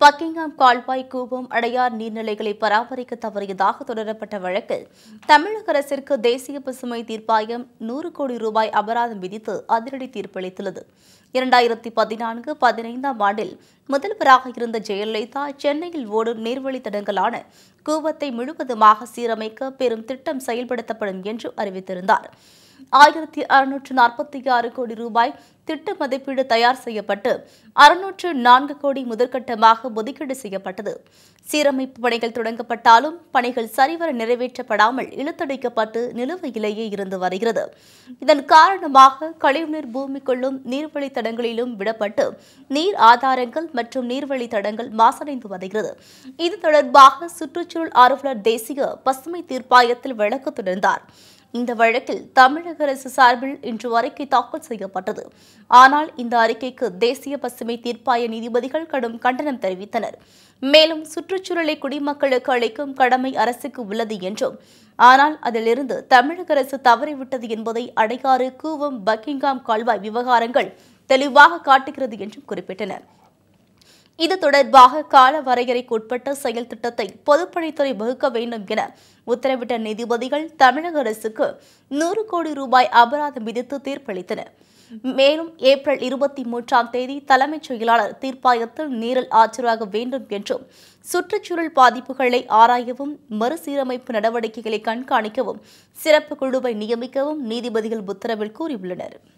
Buckingham கால்வாய் கூவம் அடையார் நீர்நிலைகளை பராமரிக்க தவறியதாக தொடரப்பட்ட வழக்கில் தமிழக அரசிற்கு தேசிய பசுமை தீர்ப்பாயம் நூறு கோடி ரூபாய் அபராதம் விதித்து அதிரடி தீர்ப்பளித்துள்ளது இரண்டாயிரத்தி பதினான்கு பதினைந்தாம் ஆண்டில் முதல்வராக இருந்த ஜெயலலிதா சென்னையில் ஓடும் நீர்வழித்தடங்களான கூவத்தை முழுவதுமாக சீரமைக்க பெரும் திட்டம் செயல்படுத்தப்படும் என்று அறிவித்திருந்தார் ஆயிரத்தி அறுநூற்று நாற்பத்தி ஆறு கோடி ரூபாய் திட்ட மதிப்பீடு தயார் செய்யப்பட்டு அறுநூற்று நான்கு கோடி முதற்கட்டமாக ஒதுக்கீடு செய்யப்பட்டது சீரமைப்பு பணிகள் தொடங்கப்பட்டாலும் பணிகள் சரிவர நிறைவேற்றப்படாமல் இழுத்தடிக்கப்பட்டு நிலுவையிலேயே இருந்து வருகிறது இதன் காரணமாக கழிவுநீர் பூமிக்குள்ளும் நீர்வழித்தடங்களிலும் விடப்பட்டு நீர் ஆதாரங்கள் மற்றும் நீர்வழித்தடங்கள் மாசடைந்து வருகிறது இது தொடர்பாக சுற்றுச்சூழல் ஆர்வலர் தேசிய பசுமை தீர்ப்பாயத்தில் வழக்கு தொடர்ந்தார் இந்த வழக்கில் தமிழக அரசு சார்பில் இன்று அறிக்கை தாக்கல் செய்யப்பட்டது ஆனால் இந்த அறிக்கைக்கு தேசிய பசுமை தீர்ப்பாய நீதிபதிகள் கடும் கண்டனம் தெரிவித்தனர் மேலும் சுற்றுச்சூழலை குடிமக்களுக்கு அளிக்கும் கடமை அரசுக்கு உள்ளது என்றும் ஆனால் அதிலிருந்து தமிழக அரசு தவறிவிட்டது என்பதை அடையாறு கூவம் பக்கிங்காம் கால்வாய் விவகாரங்கள் தெளிவாக காட்டுகிறது என்றும் குறிப்பிட்டனர் இது தொடர்பாக கால வரையறைக்கு உட்பட்ட செயல் திட்டத்தை பொதுப்பணித்துறை வகுக்க வேண்டும் என உத்தரவிட்ட நீதிபதிகள் தமிழக அரசுக்கு நூறு கோடி ரூபாய் அபராதம் விதித்து தீர்ப்பளித்தனர் மேலும் ஏப்ரல் இருபத்தி மூன்றாம் தேதி தலைமைச் செயலாளர் தீர்ப்பாயத்தில் நேரில் ஆஜராக வேண்டும் என்றும் சுற்றுச்சூழல் பாதிப்புகளை ஆராயவும் மறுசீரமைப்பு நடவடிக்கைகளை கண்காணிக்கவும் சிறப்பு குழுவை நியமிக்கவும் நீதிபதிகள் உத்தரவில் கூறியுள்ளனர்